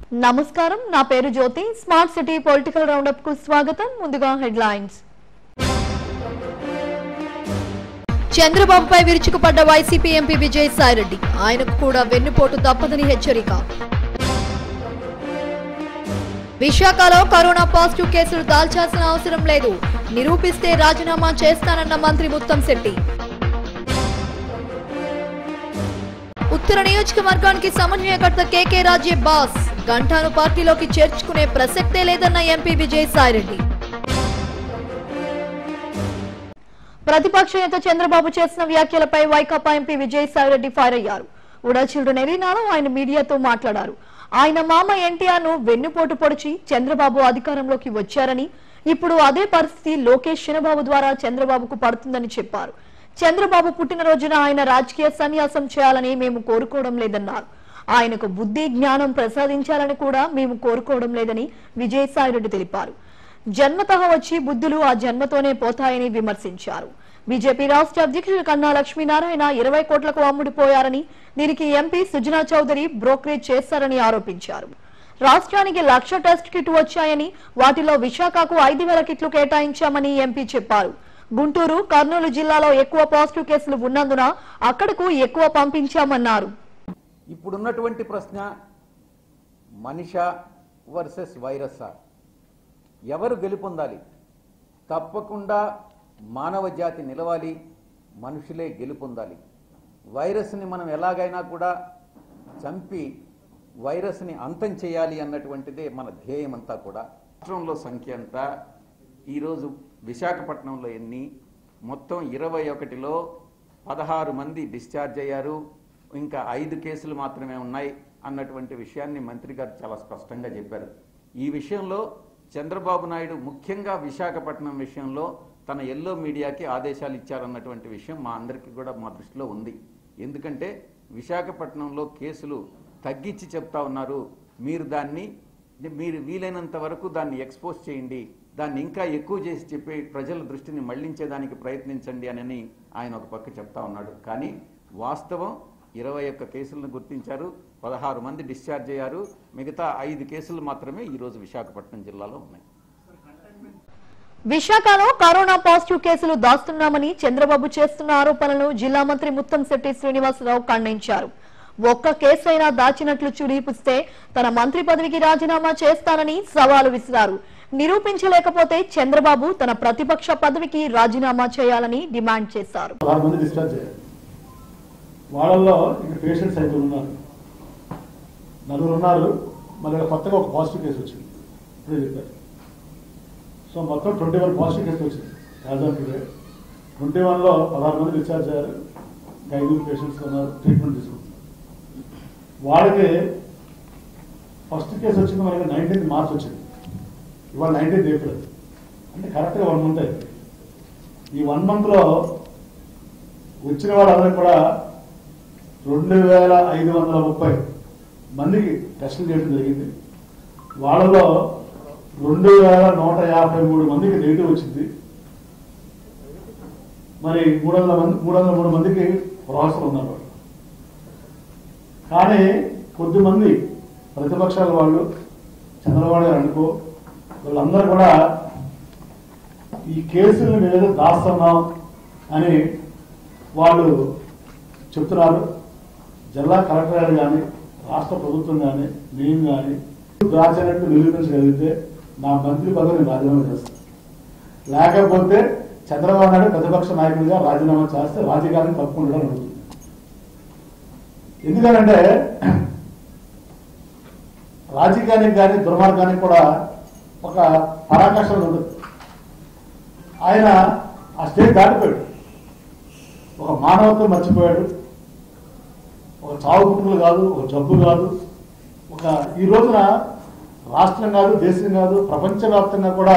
నమస్కారం నా పేరు Jyothi smart city political roundup కు స్వాగతం ముందుగా హెడ్లైన్స్ చంద్రబాబుపై విరుచుకుపడ్డ వైసీపీ ఎంపీ విజయసాయిరెడ్డి ఆయనకు కూడా వెన్నుపోటు తప్పదని హెచ్చరిక విశాఖలో కరోనా పాజిటివ్ కేసులు దాల్చాల్సిన అవసరం లేదు నిరూపిస్తే రాజీనామా చేస్తానన్న మంత్రి ముత్తంశెట్టి ఉత్తర నియోజకవర్గానికి సమన్వయకర్త కేకే రాజే బాస్ గంటాను పార్టీలోకి చేర్చుకునే ప్రసక్తే లేదన్న ఎంపీ విజయసాయిరెడ్డి ప్రతిపక్ష నేత చంద్రబాబు చేసిన వ్యాఖ్యలపై వైకాపా ఎంపీ విజయసాయిరెడ్డి ఫైర్ అయ్యారు ఉడాచిల్డు నెరీనాలో ఆయన మీడియాతో మాట్లాడారు ఆయన మామ ఎన్టీఆర్ ను వెన్నుపోటు పొడిచి చంద్రబాబు అధికారంలోకి వచ్చారని ఇప్పుడు అదే పరిస్థితి లోకేష్ చినబాబు ద్వారా చంద్రబాబుకు పడుతుందని చెప్పారు చంద్రబాబు పుట్టినరోజున ఆయన రాజకీయ సన్యాసం చేయాలని మేము కోరుకోవడం లేదన్నారు ఆయనకు బుద్ధి జ్ఞానం ప్రసాదించాలని కూడా మేము కోరుకోవడం లేదని విజయసాయిరెడ్డి తెలిపారు జన్మతః వచ్చి బుద్ధులు ఆ జన్మతోనే పోతాయని విమర్శించారు బీజేపీ రాష్ట్ర అధ్యక్షుడు కన్నా లక్ష్మీనారాయణ ఇరవై కోట్లకు అమ్ముడిపోయారని దీనికి ఎంపీ సుజనా చౌదరి బ్రోకరేజ్ చేశారని ఆరోపించారు రాష్ట్రానికి లక్ష టెస్ట్ కిట్ వచ్చాయని వాటిలో విశాఖకు ఐదు వేల కిట్లు కేటాయించామని ఎంపీ చెప్పారు గుంటూరు కర్నూలు జిల్లాలో ఎక్కువ పాజిటివ్ కేసులు ఉన్నందున అక్కడకు ఎక్కువ పంపించామన్నారు ఇప్పుడున్నటువంటి ప్రశ్న మనిష వర్సెస్ వైరస్సా ఎవరు గెలుపొందాలి తప్పకుండా మానవ జాతి నిలవాలి మనుషులే గెలుపొందాలి వైరస్ని మనం ఎలాగైనా కూడా చంపి వైరస్ని అంతం చేయాలి అన్నటువంటిదే మన ధ్యేయం అంతా కూడా రాష్ట్రంలో సంఖ్య అంతా ఈరోజు విశాఖపట్నంలో ఎన్ని మొత్తం ఇరవై ఒకటిలో పదహారు మంది డిశ్చార్జ్ అయ్యారు ఇంకా ఐదు కేసులు మాత్రమే ఉన్నాయి అన్నటువంటి విషయాన్ని మంత్రి గారు చాలా స్పష్టంగా చెప్పారు ఈ విషయంలో చంద్రబాబు నాయుడు ముఖ్యంగా విశాఖపట్నం విషయంలో తన ఎల్లో మీడియాకి ఆదేశాలు ఇచ్చారన్నటువంటి విషయం మా అందరికీ కూడా మా దృష్టిలో ఉంది ఎందుకంటే విశాఖపట్నంలో కేసులు తగ్గించి చెప్తా ఉన్నారు మీరు దాన్ని మీరు వీలైనంత వరకు దాన్ని ఎక్స్పోజ్ చేయండి దాన్ని ఇంకా ఎక్కువ చేసి చెప్పి ప్రజల దృష్టిని మళ్లించేదానికి ప్రయత్నించండి అని ఆయన ఒక పక్క చెప్తా ఉన్నాడు కానీ వాస్తవం ఇరవై ఒక్క కేసులను గుర్తించారు పదహారు మంది డిశ్చార్జ్ అయ్యారు మిగతా ఐదు కేసులు మాత్రమే ఈరోజు విశాఖపట్నం జిల్లాలో ఉన్నాయి విశాఖలో కరోనా పాజిటివ్ కేసులు దాస్తున్నామని చంద్రబాబు చేస్తున్న ఆరోపణలను జిల్లా మంత్రి ముత్తంశెట్టి శ్రీనివాసరావు ఖండించారు ఒక్క కేసైనా దాచినట్లు చూడిపిస్తే తన మంత్రి పదవికి రాజీనామా చేస్తానని సవాలు విసిరారు నిరూపించలేకపోతే చంద్రబాబు తన ప్రతిపక్ష పదవికి రాజీనామా చేయాలని డిమాండ్ చేశారు పదహారు మంది డిశ్చార్జ్ అయ్యారు వాళ్ళల్లో ఇక్కడ పేషెంట్స్ ఐదుగురు ఉన్నారు నలుగురు ఉన్నారు మళ్ళీ కొత్తగా ఒక పాజిటివ్ కేసు వచ్చింది ఇప్పుడే చెప్పారు సో మొత్తం ట్వంటీ వన్ పాజిటివ్ కేసు వచ్చింది యాజ్ ఆన్ టుడే ట్వంటీ వన్లో పదహారు మంది డిశ్చార్జ్ అయ్యారు ఇంకా ఐదుగురు పేషెంట్స్ ఉన్నారు ట్రీట్మెంట్ తీసుకుంటున్నారు వాళ్ళకి ఫస్ట్ కేసు వచ్చింది మనకి నైన్టీన్త్ మార్చ్ వచ్చింది ఇవాళ నైన్టీన్త్ ఏప్రిల్ అంటే కరెక్ట్గా వన్ మంత్ అయింది ఈ వన్ మంత్లో వచ్చిన వాళ్ళందరూ కూడా రెండు వేల ఐదు వందల ముప్పై మందికి టెస్టులు చేయడం జరిగింది వాళ్ళలో రెండు వేల నూట యాభై మూడు మందికి నెగిటివ్ వచ్చింది మరి మూడు వందల మంది మూడు వందల మూడు మందికి ప్రాసెస్ ఉన్నారు వాళ్ళు. కానీ కొద్దిమంది ప్రతిపక్షాల వాళ్ళు చంద్రబాబు గారు అనుకో వీళ్ళందరూ కూడా ఈ కేసులను మీద దాస్తున్నాం అని వాళ్ళు చెప్తున్నారు జిల్లా కలెక్టర్ గారు కానీ రాష్ట్ర ప్రభుత్వం కానీ మేము కానీ దాచినట్టు నిరూపించగలిగితే నా మంత్రి పదవిని రాజీనామా చేస్తాను లేకపోతే చంద్రబాబు నాయుడు ప్రతిపక్ష నాయకుడిగా రాజీనామా చేస్తే రాజకీయాన్ని తప్పకుండా అడుగుతుంది ఎందుకంటే రాజకీయానికి కానీ దుర్మార్గానికి కూడా ఒక పరాకాష్ఠం ఉంటుంది ఆయన ఆ స్టేజ్ దాటిపోయాడు ఒక మానవత్వం మర్చిపోయాడు ఒక చావు పుట్టులు కాదు ఒక జబ్బు కాదు ఒక ఈ రోజున రాష్ట్రం కాదు దేశం కాదు ప్రపంచవ్యాప్తంగా కూడా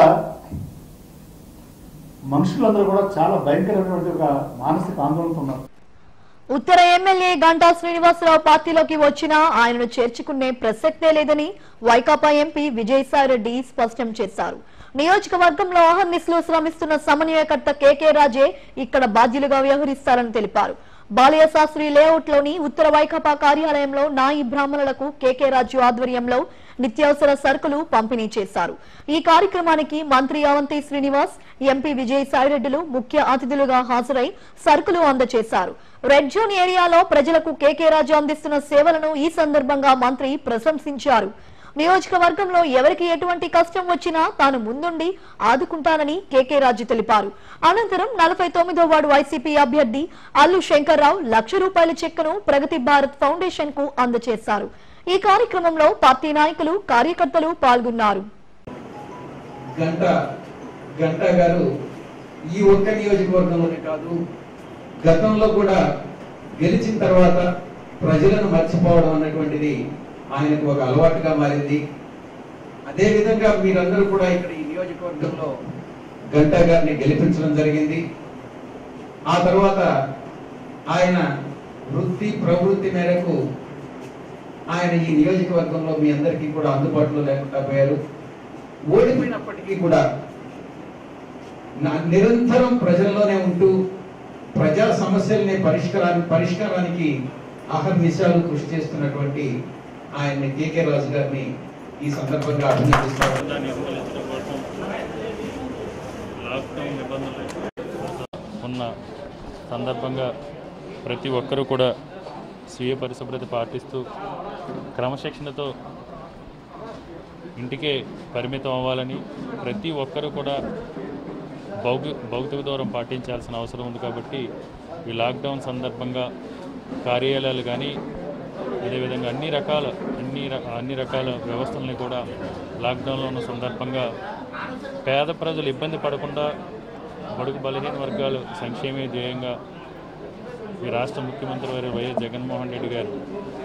మనుషులందరూ కూడా చాలా భయంకరమైనటువంటి ఒక మానసిక ఆందోళనతో ఉన్నారు ఉత్తర ఎమ్మెల్యే గంటా శ్రీనివాసరావు పార్టీలోకి వచ్చినా ఆయనను చేర్చుకునే ప్రసక్తే లేదని వైకాపా ఎంపీ విజయసాయిరెడ్డి స్పష్టం చేశారు నియోజకవర్గంలో అహర్నిశలు శ్రమిస్తున్న సమన్వయకర్త కేకే రాజే ఇక్కడ బాధ్యులుగా వ్యవహరిస్తారని తెలిపారు బాలయ్య శాస్త్రి లేఅవుట్ లోని ఉత్తర వైకాపా కార్యాలయంలో నాయి బ్రాహ్మణులకు కేకే రాజు ఆధ్వర్యంలో నిత్యావసర సరుకులు పంపిణీ చేశారు ఈ కార్యక్రమానికి మంత్రి అవంతి శ్రీనివాస్ ఎంపీ విజయ్ సాయిరెడ్డిలు ముఖ్య అతిథులుగా హాజరై సరుకులు అందజేశారు రెడ్ జోన్ ఏరియాలో ప్రజలకు కేకే రాజు అందిస్తున్న సేవలను ఈ సందర్భంగా మంత్రి ప్రశంసించారు నియోజకవర్గంలో ఎవరికి ఎటువంటి కష్టం వచ్చినా తాను ముందుండి ఆదుకుంటానని కేకే రాజు తెలిపారు అనంతరం నలభై తొమ్మిదో వార్డు వైసీపీ అభ్యర్థి అల్లు శంకర్రావు లక్ష రూపాయల చెక్కును ప్రగతి భారత్ ఫౌండేషన్ కు అందజేశారు ఈ కార్యక్రమంలో పార్టీ నాయకులు కార్యకర్తలు పాల్గొన్నారు గంట గంట గారు ఈ ఒక్క నియోజకవర్గంలోనే కాదు గతంలో కూడా గెలిచిన తర్వాత ప్రజలను మర్చిపోవడం అన్నటువంటిది ఆయనకు ఒక అలవాటుగా మారింది అదే విధంగా మీరందరూ కూడా ఇక్కడ ఈ నియోజకవర్గంలో గంటా గారిని గెలిపించడం జరిగింది ఆ తర్వాత ఆయన వృత్తి ప్రవృత్తి మేరకు ఆయన ఈ నియోజకవర్గంలో మీ అందరికీ కూడా అందుబాటులో లేకుండా పోయారు ఓడిపోయినప్పటికీ కూడా నా- నిరంతరం ప్రజల్లోనే ఉంటూ ప్రజా సమస్యల్ని పరిష్కారాన్ని పరిష్కారానికి అహర్నిశాలు కృషి చేస్తున్నటువంటి ఆయన్ని కేకే రాజు గారిని ఈ సందర్భంగా అభినందిస్తారు దాన్ని అమలుచడం కోసం లాక్డౌన్ నిబంధనలు ఉన్న సందర్భంగా ప్రతి ఒక్కరూ కూడా స్వీయ పరిశుభ్రత పాటిస్తూ క్రమశిక్షణతో ఇంటికే పరిమితం అవ్వాలని ప్రతి ఒక్కరూ కూడా భౌగి భౌతిక దూరం పాటించాల్సిన అవసరం ఉంది కాబట్టి ఈ లాక్డౌన్ సందర్భంగా కార్యాలయాలు కానీ అదేవిధంగా అన్ని రకాల అన్ని ర- అన్ని రకాల వ్యవస్థల్ని కూడా లాక్డౌన్లో ఉన్న సందర్భంగా పేద ప్రజలు ఇబ్బంది పడకుండా బడుగు బలహీన వర్గాలు సంక్షేమే ధ్యేయంగా ఈ రాష్ట్ర ముఖ్యమంత్రి వారి వైఎస్ జగన్మోహన్ రెడ్డి గారు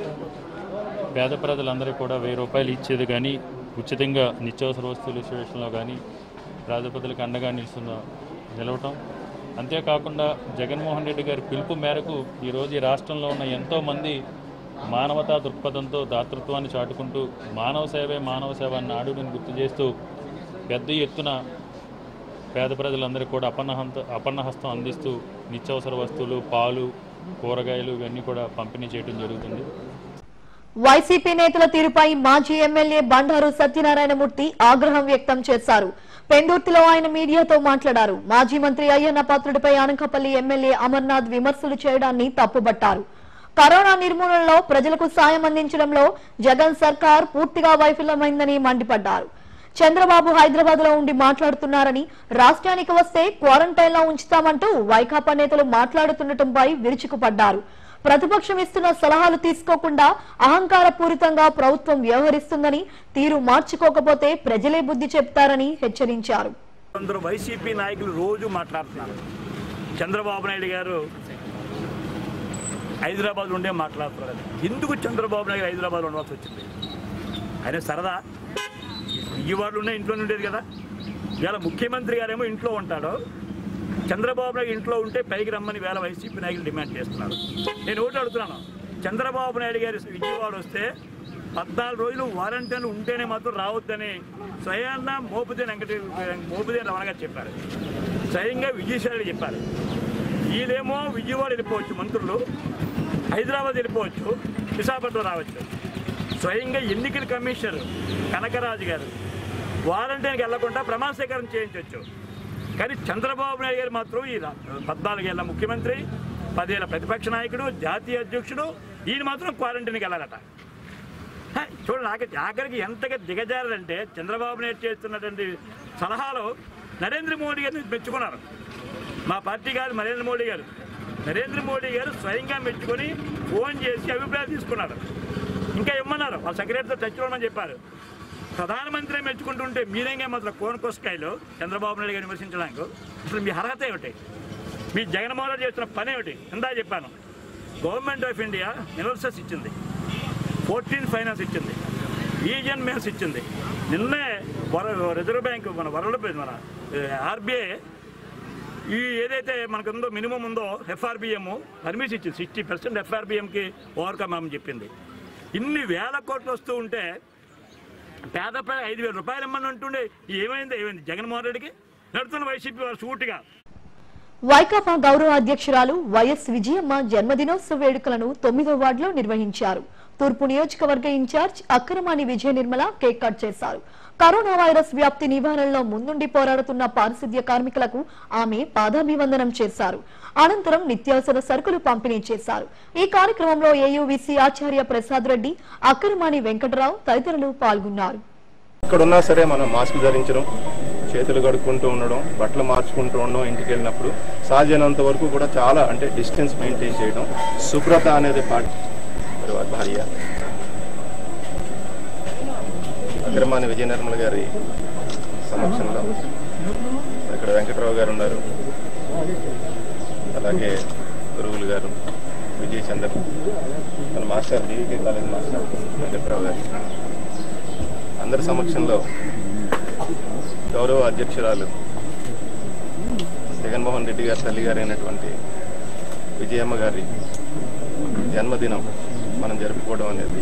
పేద ప్రజలందరూ కూడా వెయ్యి రూపాయలు ఇచ్చేది కానీ ఉచితంగా నిత్యావసర వస్తువుల విషయంలో కానీ రాజపతులకు అండగా నిలుస్తున్న నిలవటం అంతేకాకుండా జగన్మోహన్ రెడ్డి గారి పిలుపు మేరకు ఈరోజు ఈ రాష్ట్రంలో ఉన్న ఎంతోమంది మానవతా దృక్పథంతో దాతృత్వాన్ని చాటుకుంటూ మానవ సేవే మానవ సేవ అన్న నాడుని గుర్తు చేస్తూ పెద్ద ఎత్తున పేద ప్రజలందరికీ కూడా అపన్నహంత అపన్నహస్తం అందిస్తూ నిత్యావసర వస్తువులు పాలు కూరగాయలు ఇవన్నీ కూడా పంపిణీ చేయడం జరుగుతుంది వైసీపీ నేతల తీరుపై మాజీ ఎమ్మెల్యే బండారు సత్యనారాయణమూర్తి ఆగ్రహం వ్యక్తం చేశారు పెందుర్తిలో ఆయన మీడియాతో మాట్లాడారు మాజీ మంత్రి అయ్యన్న పాత్రుడిపై అనకాపల్లి ఎమ్మెల్యే అమర్నాథ్ విమర్శలు చేయడాన్ని తప్పుబట్టారు కరోనా నిర్మూలనలో ప్రజలకు సాయం అందించడంలో జగన్ సర్కార్ పూర్తిగా వైఫల్యమైందని మండిపడ్డారు చంద్రబాబు హైదరాబాద్ లో ఉండి మాట్లాడుతున్నారని రాష్ట్రానికి వస్తే క్వారంటైన్ లో ఉంచుతామంటూ వైకాపా నేతలు మాట్లాడుతుండటంపై విరుచుకుపడ్డారు ప్రతిపక్షం ఇస్తున్న సలహాలు తీసుకోకుండా అహంకారపూరితంగా ప్రభుత్వం వ్యవహరిస్తుందని తీరు మార్చుకోకపోతే ప్రజలే బుద్ధి చెప్తారని హెచ్చరించారు కొందరు వైసీపీ నాయకులు రోజు మాట్లాడుతున్నారు చంద్రబాబు నాయుడు గారు హైదరాబాద్ ఉండే మాట్లాడుతున్నారు ఎందుకు చంద్రబాబు నాయుడు హైదరాబాద్ ఉండవలసి వచ్చింది ఆయన సరదా విజయవాడలో ఉండే ఇంట్లో ఉండేది కదా ఇవాళ ముఖ్యమంత్రి గారేమో ఇంట్లో ఉంటాడు చంద్రబాబు నాయుడు ఇంట్లో ఉంటే పైకి రమ్మని వేళ వైసీపీ నాయకులు డిమాండ్ చేస్తున్నారు నేను ఒకటి అడుగుతున్నాను చంద్రబాబు నాయుడు గారి విజయవాడ వస్తే పద్నాలుగు రోజులు వారంటీలు ఉంటేనే మాత్రం రావద్దని స్వయాన్న మోపుదేని వెంకట మోపుదేని రమణ గారు చెప్పారు స్వయంగా విజయసాయి చెప్పారు వీళ్ళేమో విజయవాడ వెళ్ళిపోవచ్చు మంత్రులు హైదరాబాద్ వెళ్ళిపోవచ్చు విశాఖపట్నం రావచ్చు స్వయంగా ఎన్నికల కమిషనర్ కనకరాజు గారు వారంటీకి వెళ్లకుండా ప్రమాణ స్వీకారం చేయించవచ్చు కానీ చంద్రబాబు నాయుడు గారు మాత్రం ఈ రా- పద్నాలుగేళ్ల ముఖ్యమంత్రి పదేళ్ల ప్రతిపక్ష నాయకుడు జాతీయ అధ్యక్షుడు ఈయన మాత్రం క్వారంటైన్కి వెళ్ళాలట హే, చూడండి ఆఖరి ఆఖరికి ఎంతగా దిగజారంటే చంద్రబాబు నాయుడు చేస్తున్నటువంటి సలహాలు నరేంద్ర మోడీ గారిని మెచ్చుకున్నారు మా పార్టీ గారు నరేంద్ర మోడీ గారు నరేంద్ర మోడీ గారు స్వయంగా మెచ్చుకొని ఫోన్ చేసి అభిప్రాయం తీసుకున్నారు ఇంకా ఇమ్మన్నారు వాళ్ళ సెక్రటరీతో టచ్ ఉండమని చెప్పారు ప్రధానమంత్రి మెచ్చుకుంటుంటే మీరేంగా మాత్రం కోనకోసకాయలు చంద్రబాబు నాయుడు గారిని విమర్శించడానికి అసలు మీ అర్హత ఏమిటి మీ జగన్మోహన్ రెడ్డి చేస్తున్న పని ఏమిటి ఇందా చెప్పాను గవర్నమెంట్ ఆఫ్ ఇండియా యూనివర్సెస్ ఇచ్చింది ఫోర్టీన్ ఫైనాన్స్ ఇచ్చింది ఈజన్ మేన్స్ ఇచ్చింది నిన్నే వర రిజర్వ్ బ్యాంక్ మన వరల్డ్ బ్యాంక్ మన ఆర్బీఐ ఈ ఏదైతే మనకు ఉందో మినిమం ఉందో ఎఫ్ఆర్బిఎం పర్మిషన్ ఇచ్చింది సిక్స్టీ పర్సెంట్ ఎఫ్ఆర్బిఎంకి ఓవర్కమ్ అమ్మని చెప్పింది ఇన్ని వేల కోట్లు వస్తూ ఉంటే పేద ప్రజలు ఐదు వేల రూపాయలు ఇమ్మని అంటుండే ఏమైంది ఏమైంది జగన్మోహన్ రెడ్డికి నడుతున్న వైసీపీ వారు సూటిగా వైకాపా గౌరవ అధ్యక్షురాలు వైఎస్ విజయమ్మ జన్మదినోత్సవ వేడుకలను తొమ్మిదో వార్డులో నిర్వహించారు తూర్పు నియోజకవర్గ in charge Akramani Vijaya Nirmala cake cut చేశారు కరోనా వైరస్ వ్యాప్తి నివారణలో ముందుండి పోరాడుతున్న పారిశుద్ధ్య కార్మికులకు ఆమె పాదాభివందనం చేశారు అనంతరం నిత్యావసర సరుకులు పంపిణీ చేశారు ఈ కార్యక్రమంలో ఏయూవీసీ ఆచార్య ప్రసాద్ రెడ్డి అక్రమాని వెంకటరావు తదితరులు పాల్గొన్నారు ఇక్కడ ఉన్నా సరే మనం మాస్క్ ధరించడం చేతులు కడుక్కుంటూ ఉండడం బట్టలు మార్చుకుంటూ ఉండడం ఇంటికి వెళ్ళినప్పుడు సాధ్యమైనంత వరకు కూడా చాలా అంటే డిస్టెన్స్ మెయింటైన్ చేయడం శుభ్రత అనేది పాటి మరి వారి భార్య అగ్రమాని విజయ నిర్మల గారి సమక్షంలో ఇక్కడ వెంకటరావు గారు ఉన్నారు అలాగే గురువులు గారు విజయ్ చంద్ర మన master DVK college master Venkatarao garu అందరి సమక్షంలో గౌరవ అధ్యక్షురాలు జగన్మోహన్ రెడ్డి గారి తల్లి గారు అయినటువంటి విజయమ్మ గారి జన్మదినం మనం జరుపుకోవడం అనేది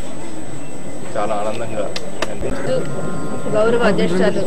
చాలా ఆనందంగా అనిపించింది గౌరవ అధ్యక్షురాలు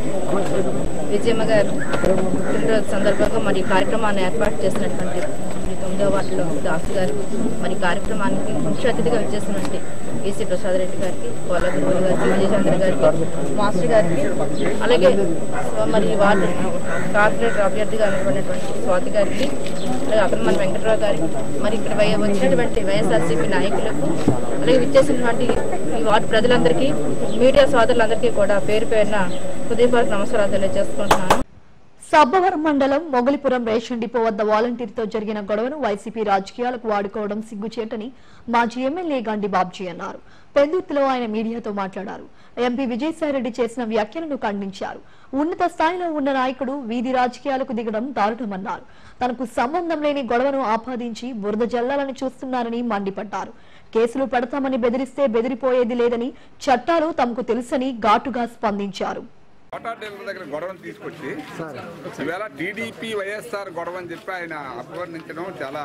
విజయమ్మ గారు పుట్టినరోజు సందర్భంగా మరి ఈ కార్యక్రమాన్ని ఏర్పాటు చేసినటువంటి ఈ తొమ్మిదవ వార్డులో దాసు గారు మరి ఈ కార్యక్రమానికి ముఖ్య అతిథిగా వచ్చేసినటువంటి ఈసీ ప్రసాద్ రెడ్డి గారికి కోల గురువులు గారికి విజయచంద్ర గారికి మాస్టర్ గారికి అలాగే మరి ఈ వార్డు కార్పొరేటర్ అభ్యర్థిగా అనుకున్నటువంటి స్వాతి గారికి అలాగే అక్రమణ వెంకటరావు గారికి మరి ఇక్కడ వై- వచ్చినటువంటి వైఎస్ఆర్సీపీ నాయకులకు అలాగే విచ్చేసినటువంటి ఈ వార్డు ప్రజలందరికీ మీడియా సోదరులందరికీ కూడా పేరు పేరున హృదయపూర్వక నమస్కారాలు తెలియజేసుకుంటున్నాను సబ్బవరం మండలం మొగలిపురం రేషన్ డిపో వద్ద వాలంటీర్తో జరిగిన గొడవను వైసీపీ రాజకీయాలకు వాడుకోవడం సిగ్గుచేటని మాజీ ఎమ్మెల్యే గండి బాబ్జీ అన్నారు పెందుర్తిలో ఆయన మీడియాతో మాట్లాడారు ఎంపీ విజయసాయిరెడ్డి చేసిన వ్యాఖ్యలను ఖండించారు ఉన్నత స్థాయిలో ఉన్న నాయకుడు వీధి రాజకీయాలకు దిగడం దారుణమన్నారు తనకు సంబంధం లేని గొడవను ఆపాదించి బురద జల్లాలని చూస్తున్నారని మండిపడ్డారు కేసులు పెడతామని బెదిరిస్తే బెదిరిపోయేది లేదని చట్టాలు తమకు తెలుసని ఘాటుగా స్పందించారు వాటా డీలర్ దగ్గర గొడవను తీసుకొచ్చి ఈవేళ టీడీపీ వైఎస్ఆర్ గొడవ అని చెప్పి ఆయన అభివర్ణించడం చాలా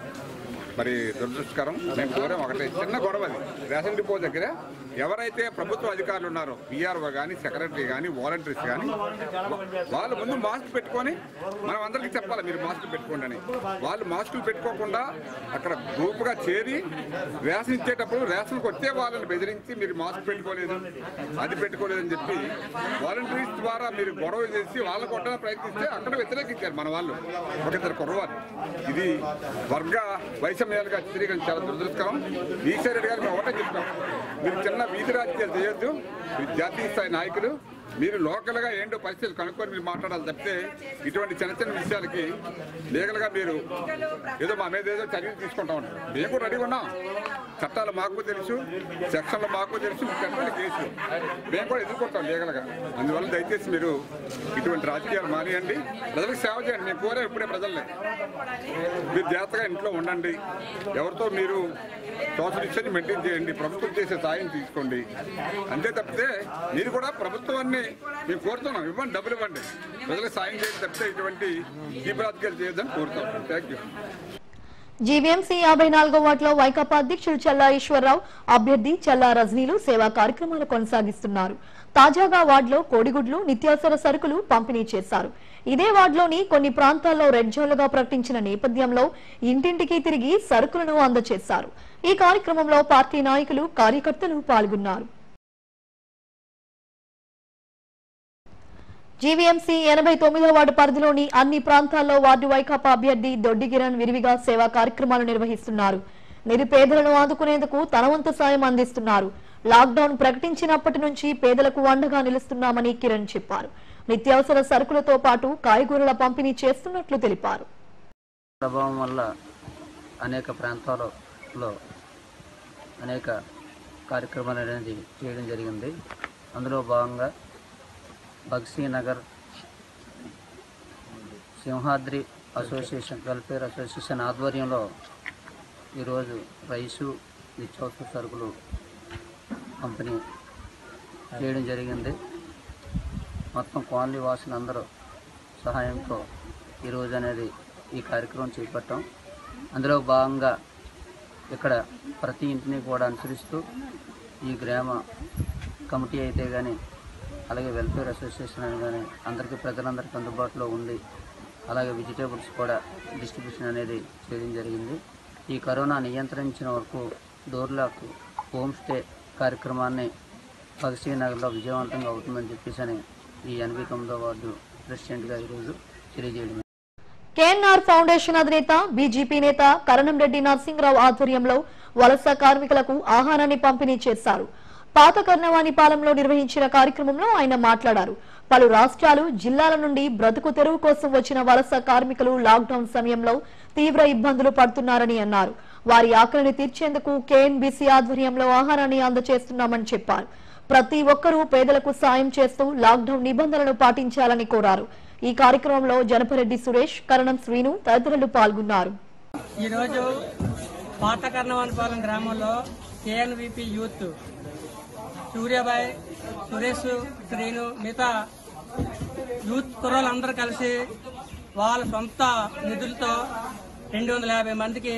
మరి దురదృష్టకరం మేము కోరాం ఒకటే చిన్న గొడవ అది రేషన్ డిపో దగ్గర ఎవరైతే ప్రభుత్వ అధికారులు ఉన్నారో పిఆర్ఓ కానీ సెక్రటరీ కానీ వాలంటీర్స్ కానీ వాళ్ళు ముందు మాస్క్ పెట్టుకొని మనం అందరికీ చెప్పాలి మీరు మాస్క్ పెట్టుకోండి అని వాళ్ళు మాస్కులు పెట్టుకోకుండా అక్కడ గ్రూప్గా చేరి రేషన్ ఇచ్చేటప్పుడు రేషన్కి వచ్చే వాళ్ళని బెదిరించి మీరు మాస్క్ పెట్టుకోలేదు అది పెట్టుకోలేదని చెప్పి వాలంటీర్స్ ద్వారా మీరు గొడవ చేసి వాళ్ళ కొట్టడానికి ప్రయత్నిస్తే అక్కడ వ్యతిరేకించారు మన వాళ్ళు ఒక ఇద్దరు కుర్రవారు ఇది వర్గ వైషమ్యాలుగా చిత్రీకరించి చాలా దురదృష్టకరం ఈశ్వర్ రెడ్డి గారు మేము ఒకటే చెప్తాం మీరు చిన్న వీధి రాజకీయాలు చేయొద్దు మీరు జాతీయ స్థాయి నాయకులు మీరు లోకల్గా ఏంటో పరిస్థితులు కనుక్కొని మీరు మాట్లాడాలి తప్పితే ఇటువంటి చిన్న చిన్న విషయాలకి లీగల్గా మీరు ఏదో మా మీద ఏదో చర్యలు తీసుకుంటా ఉంటారు మేము కూడా రెడీ ఉన్నాం చట్టాలు మాకు తెలుసు సెక్షన్లు మాకు తెలుసు చట్టాలు కేసు మేము కూడా ఎదుర్కొంటాం లీగల్గా అందువల్ల దయచేసి మీరు ఇటువంటి రాజకీయాలు మానేయండి ప్రజలకు సేవ చేయండి మేము కోరే ఇప్పుడే ప్రజల్ని మీరు జాగ్రత్తగా ఇంట్లో ఉండండి ఎవరితో మీరు సోషల్ డిస్టెన్స్ మెయింటైన్ చేయండి ప్రభుత్వం చేసే సాయం తీసుకోండి అంతే తప్పితే మీరు కూడా ప్రభుత్వాన్ని మేము కోరుతున్నాం ఇవ్వండి డబ్బులు ఇవ్వండి ప్రజలకు సాయం చేసి తప్పితే ఇటువంటి చీప్ రాజకీయాలు చేయొద్దని కోరుతాం థ్యాంక్ యూ జీవీఎంసీ యాభై నాలుగో వార్డులో వైకాపా అధ్యక్షుడు చల్లా ఈశ్వరరావు అభ్యర్థి చల్లా రజనీలు సేవా కార్యక్రమాలు కొనసాగిస్తున్నారు తాజాగా వార్డులో కోడిగుడ్లు నిత్యావసర సరుకులు పంపిణీ చేశారు ఇదే వార్డులోని కొన్ని ప్రాంతాల్లో రెడ్ జోన్లుగా ప్రకటించిన నేపథ్యంలో ఇంటింటికి తిరిగి సరుకులను అందజేశారు ఈ కార్యక్రమంలో పార్టీ నాయకులు కార్యకర్తలు పాల్గొన్నారు జీవీఎంసీ ఎనభై తొమ్మిదో వార్డు పరిధిలోని అన్ని ప్రాంతాల్లో వార్డు వైకాపా అభ్యర్థి దొడ్డి కిరణ్ విరివిగా సేవా కార్యక్రమాలు నిర్వహిస్తున్నారు నిరుపేదలను ఆదుకునేందుకు తన వంతు సాయం అందిస్తున్నారు లాక్డౌన్ ప్రకటించినప్పటి నుంచి పేదలకు అండగా నిలుస్తున్నామని కిరణ్ చెప్పారు నిత్యావసర సరుకులతో పాటు కాయగూరల పంపిణీ చేస్తున్నట్లు తెలిపారు ప్రభావం వల్ల అనేక ప్రాంతాలలో అనేక కార్యక్రమాలు అనేది చేయడం జరిగింది అందులో భాగంగా Baksi Nagar Simhadri association welfare association ఆధ్వర్యంలో ఈరోజు రైసు నిత్యావసర సరుకులు పంపిణీ చేయడం జరిగింది మొత్తం కాలనీ వాసులందరూ సహాయంతో ఈరోజు అనేది ఈ కార్యక్రమం చేపట్టాం అందులో భాగంగా ఇక్కడ ప్రతి ఇంటిని కూడా అనుసరిస్తూ ఈ గ్రామ కమిటీ అయితే కానీ అలాగే వెల్ఫేర్ అసోసియేషన్ అని కానీ అందరికీ ప్రజలందరికీ అందుబాటులో ఉండి అలాగే వెజిటేబుల్స్ కూడా డిస్ట్రిబ్యూషన్ అనేది చేయడం జరిగింది ఈ కరోనా నియంత్రించిన వరకు డోర్లాక్ హోమ్ స్టే కార్యక్రమాన్ని భగత్ నగర్లో విజయవంతంగా అవుతుందని చెప్పేసి అని ఈ ఎనభై తొమ్మిదో వార్డు ప్రెసిడెంట్గా ఈరోజు తెలియజేయడం కేఎన్ఆర్ ఫౌండేషన్ అధినేత బీజేపీ నేత కరణంరెడ్డి నరసింహరావు ఆధ్వర్యంలో వలస కార్మికులకు ఆహారాన్ని పంపిణీ చేశారు పాత కర్ణవాణిపాలెంలో నిర్వహించిన కార్యక్రమంలో ఆయన మాట్లాడారు పలు రాష్ట్రాలు జిల్లాల నుండి బ్రతుకు తెరువు కోసం వచ్చిన వలస కార్మికులు లాక్డౌన్ సమయంలో తీవ్ర ఇబ్బందులు పడుతున్నారని అన్నారు వారి ఆకలిని తీర్చేందుకు కేఎన్బీసీ ఆధ్వర్యంలో ఆహారాన్ని అందజేస్తున్నామని చెప్పారు ప్రతి ఒక్కరూ పేదలకు సాయం చేస్తూ లాక్డౌన్ నిబంధనలను పాటించాలని కోరారు ఈ కార్యక్రమంలో జనపరెడ్డి సురేష్ కరణం శ్రీను తదితరులు పాల్గొన్నారు ఈరోజు పాత కర్ణవానిపాలెం గ్రామంలో కేఎన్విపి యూత్ సూర్యాబాయ్ సురేష్ శ్రీను మిగతా యూత్ కుర్రలందరూ కలిసి వాళ్ళ సొంత నిధులతో రెండు వందల యాభై మందికి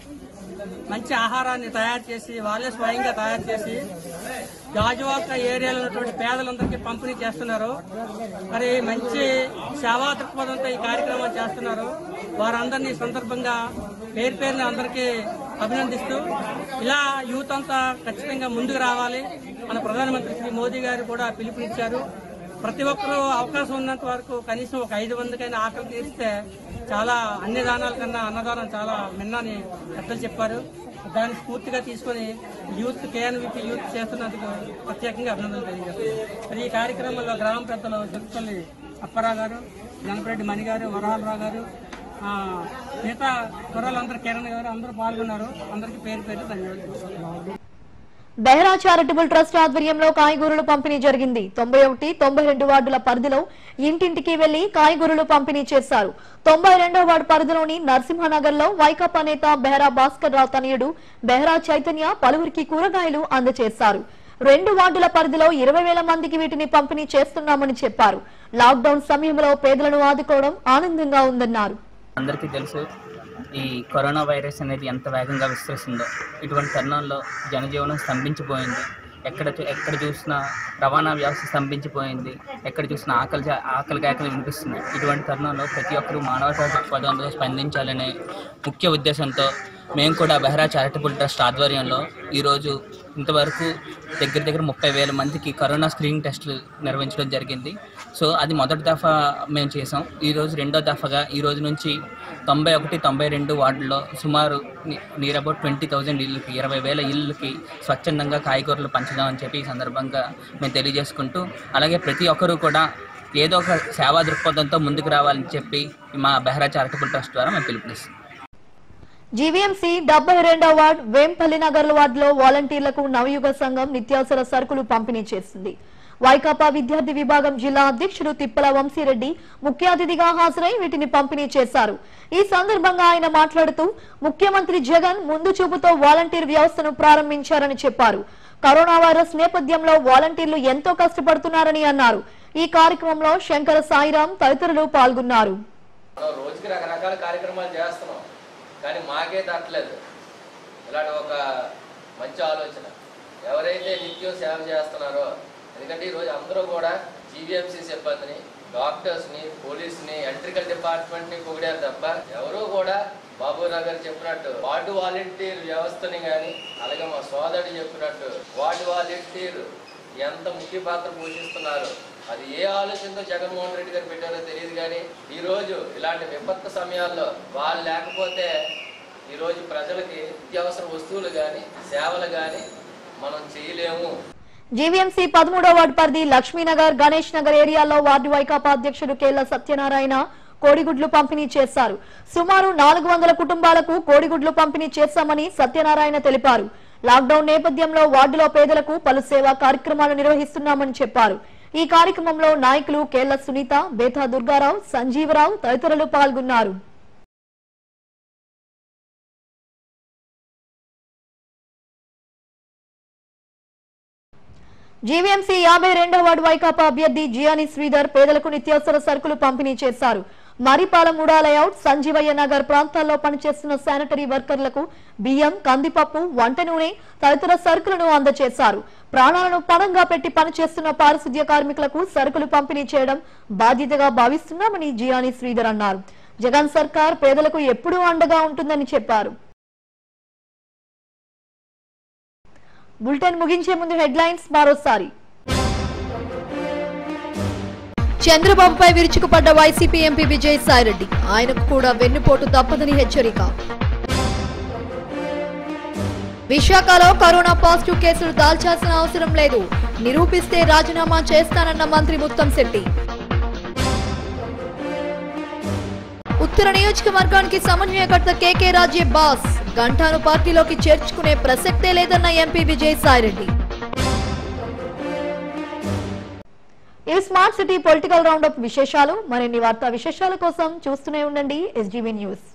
మంచి ఆహారాన్ని తయారు చేసి వాళ్ళే స్వయంగా తయారు చేసి గాజువాక ఏరియాలో ఉన్నటువంటి పేదలందరికీ పంపిణీ చేస్తున్నారు మరి మంచి సేవా దృక్పథంతో ఈ కార్యక్రమం చేస్తున్నారు వారందరినీ ఈ సందర్భంగా పేరు పేరున అందరికీ అభినందిస్తూ ఇలా యూత్ అంతా ఖచ్చితంగా ముందుకు రావాలి మన ప్రధానమంత్రి శ్రీ మోదీ గారు కూడా పిలుపునిచ్చారు ప్రతి ఒక్కరూ అవకాశం ఉన్నంత వరకు కనీసం ఒక ఐదు మందికైనా ఆకలి తీరిస్తే చాలా అన్ని దానాల కన్నా అన్నదానం చాలా మిన్నని పెద్దలు చెప్పారు దాన్ని స్ఫూర్తిగా తీసుకొని యూత్ కేఎన్విపి యూత్ చేస్తున్నందుకు ప్రత్యేకంగా అభినందనలు తెలియజేస్తున్నాను మరి ఈ కార్యక్రమంలో గ్రామ పెద్దలు జరుగుతల్లి అప్పారావు గారు జనపరెడ్డి మణి గారు వరహాలరావు గారు ఆ, మిగతా కుర్రాళ్ళందరూ కిరణ్ గారు అందరూ పాల్గొన్నారు అందరికీ పేరు పేరు ధన్యవాదాలు బెహ్రా చారిటబుల్ ట్రస్ట్ ఆధ్వర్యంలో కాయగూరలు పంపిణీ జరిగింది తొంభై ఒకటి తొంభై రెండు వార్డుల పరిధిలో ఇంటింటికి వెళ్లి కాయగూరలు పంపిణీ చేశారు తొంభై రెండో వార్డు పరిధిలోని నరసింహనగర్ లో వైకాపా నేత బెహ్రా భాస్కర్ రావు తనయుడు బెహ్రా చైతన్య పలువురికి కూరగాయలు అందజేశారు రెండు వార్డుల పరిధిలో ఇరవై వేల మందికి వీటిని పంపిణీ చేస్తున్నామని చెప్పారు లాక్డౌన్ సమయంలో పేదలను ఆదుకోవడం ఆనందంగా ఉందన్నారు అందరికీ తెలుసు ఈ కరోనా వైరస్ అనేది ఎంత వేగంగా విస్తరిస్తుందో ఇటువంటి తరుణంలో జనజీవనం స్తంభించిపోయింది ఎక్కడ చూ- ఎక్కడ చూసినా రవాణా వ్యవస్థ స్తంభించిపోయింది ఎక్కడ చూసినా ఆకలి జా- ఆకలి కేకలు వినిపిస్తున్నాయి ఇటువంటి తరుణంలో ప్రతి ఒక్కరూ మానవతా దృక్పథంలో స్పందించాలనే ముఖ్య ఉద్దేశంతో మేము కూడా బెహ్రా చారిటబుల్ ట్రస్ట్ ఆధ్వర్యంలో ఈరోజు ఇంతవరకు దగ్గర దగ్గర ముప్పై వేల మందికి కరోనా స్క్రీనింగ్ టెస్టులు నిర్వహించడం జరిగింది సో అది మొదటి దఫా మేము చేసాం ఈరోజు రెండో దఫాగా ఈ రోజు నుంచి తొంభై ఒకటి తొంభై రెండు వార్డుల్లో సుమారు నియర్ అబౌట్ ట్వంటీ థౌజండ్ ఇళ్ళకి ఇరవై వేల ఇళ్ళకి స్వచ్ఛందంగా కాయగూరలు పంచుదామని చెప్పి ఈ సందర్భంగా మేము తెలియజేసుకుంటూ అలాగే ప్రతి ఒక్కరూ కూడా ఏదో ఒక సేవా దృక్పథంతో ముందుకు రావాలని చెప్పి మా బెహ్రా చారిటబుల్ ట్రస్ట్ ద్వారా మేము పిలుపునిస్తాం జీవీఎంసీ డెబ్బై రెండవ వార్డ్ వేంపల్లి నగర్ వార్డులో వాలంటీర్లకు నవయుగ సంఘం నిత్యావసర సరుకులు పంపిణీ చేసింది వైకాపా విద్యార్థి విభాగం జిల్లా అధ్యక్షుడు తిప్పల వంశీరెడ్డి ముఖ్య అతిథిగా హాజరై వీటిని పంపిణీ చేశారు ఈ సందర్భంగా ఆయన మాట్లాడుతూ ముఖ్యమంత్రి జగన్ ముందు చూపుతో వాలంటీర్ వ్యవస్థను ప్రారంభించారని చెప్పారు కరోనా వైరస్ నేపథ్యంలో వాలంటీర్లు ఎంతో కష్టపడుతున్నారని అన్నారు ఈ కార్యక్రమంలో శంకర సాయిరాం తదితరులు పాల్గొన్నారు మనం రోజుకి రకరకాల కార్యక్రమాలు చేస్తున్నాం కానీ మాకే తట్టలేదు ఇలాంటి ఒక మంచి ఆలోచన ఎవరైతే నిత్యం సేవ చేస్తున్నారో ఎందుకంటే ఈరోజు అందరూ కూడా జీవీఎంసీ సిబ్బందిని డాక్టర్స్ని పోలీస్ని ఎలక్ట్రికల్ డిపార్ట్మెంట్ని పొగిడారు తప్ప ఎవరూ కూడా బాబురావు గారు చెప్పినట్టు వార్డు వాలంటీర్ వ్యవస్థని కానీ అలాగే మా సోదరుడు చెప్పినట్టు వార్డు వాలంటీర్ ఎంత ముఖ్య పాత్ర పోషిస్తున్నారు అది ఏ ఆలోచనతో జగన్మోహన్ రెడ్డి గారు పెట్టారో తెలియదు కానీ ఈ రోజు ఇలాంటి విపత్తు సమయాల్లో వాళ్ళు లేకపోతే ఈ రోజు ప్రజలకి నిత్యావసర వస్తువులు కానీ సేవలు కానీ మనం చేయలేము జీవీఎంసీ పదమూడో వార్డు పరిధి లక్ష్మీనగర్ గణేష్ నగర్ ఏరియాలో వార్డు వైకాపా అధ్యక్షుడు కేళ్ల సత్యనారాయణ కోడిగుడ్లు పంపిణీ చేశారు సుమారు నాలుగు వందల కుటుంబాలకు కోడిగుడ్లు పంపిణీ చేశామని సత్యనారాయణ తెలిపారు లాక్డౌన్ నేపథ్యంలో వార్డులో పేదలకు పలు సేవా కార్యక్రమాలు నిర్వహిస్తున్నామని చెప్పారు ఈ కార్యక్రమంలో నాయకులు కేళ్ల సునీత బేతా దుర్గారావు సంజీవరావు తదితరులు పాల్గొన్నారు జీవీఎంసీ యాభై రెండో వార్డు వైకాపా అభ్యర్థి జియాని శ్రీధర్ పేదలకు నిత్యావసర సరుకులు పంపిణీ చేశారు మరిపాలెం ఉడా లేఅవుట్ సంజీవయ్య నగర్ ప్రాంతాల్లో పనిచేస్తున్న శానిటరీ వర్కర్లకు బియ్యం కందిపప్పు వంట నూనె తదితర సరుకులను అందజేశారు ప్రాణాలను పణంగా పెట్టి పనిచేస్తున్న పారిశుద్ధ్య కార్మికులకు సరుకులు పంపిణీ చేయడం బాధ్యతగా భావిస్తున్నామని జియాని శ్రీధర్ అన్నారు జగన్ సర్కార్ పేదలకు ఎప్పుడూ అండగా ఉంటుందని చెప్పారు బులెటిన్ ముగించే ముందు హెడ్లైన్స్ మరోసారి చంద్రబాబుపై విరుచుకుపడ్డ వైసీపీ ఎంపీ విజయసాయిరెడ్డి ఆయనకు కూడా వెన్నుపోటు తప్పదని హెచ్చరిక విశాఖలో కరోనా పాజిటివ్ కేసులు దాల్చాల్సిన అవసరం లేదు నిరూపిస్తే రాజీనామా చేస్తానన్న మంత్రి ముత్తంశెట్టి ఉత్తర నియోజకవర్గానికి సమన్వయకర్త కేకే రాజే బాస్ గంటాను పార్టీలోకి చేర్చుకునే ప్రసక్తే లేదన్న ఎంపీ విజయసాయిరెడ్డి ఈ స్మార్ట్ సిటీ పొలిటికల్ రౌండప్ విశేషాలు మరిన్ని వార్తా విశేషాల కోసం చూస్తూనే ఉండండి ఎస్జీవీ న్యూస్